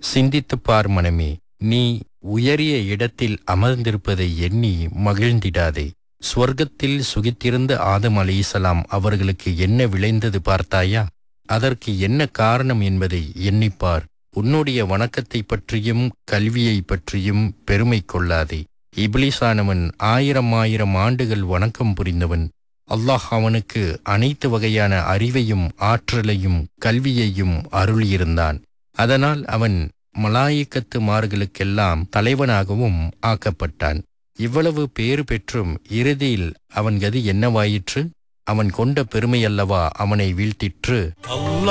சிந்தித்துப் பார் மனமே நீ உயரிய இடத்தில் அமர்ந்திருப்பதை எண்ணி மகிழ்ந்திடாதே ஸ்வர்க்கத்தில் சுகித்திருந்த ஆதம் அலைசலாம் அவர்களுக்கு என்ன விளைந்தது பார்த்தாயா அதற்கு என்ன காரணம் என்பதை எண்ணிப்பார் உன்னுடைய வணக்கத்தைப் பற்றியும் கல்வியை பற்றியும் பெருமை கொள்ளாதே இப்லிஸானவன் ஆயிரம் ஆயிரம் ஆண்டுகள் வணக்கம் புரிந்தவன் அல்லாஹ் அவனுக்கு அனைத்து வகையான அறிவையும் ஆற்றலையும் கல்வியையும் அருளியிருந்தான் அதனால் அவன் மலாயிக்கத்துமார்களுக்கெல்லாம் தலைவனாகவும் ஆக்கப்பட்டான் இவ்வளவு பேறு பெற்றும் இறுதியில் அவன் கதி என்னவாயிற்று அவன் கொண்ட பெருமையல்லவா அவனை வீழ்த்திற்று அல்லாஹ்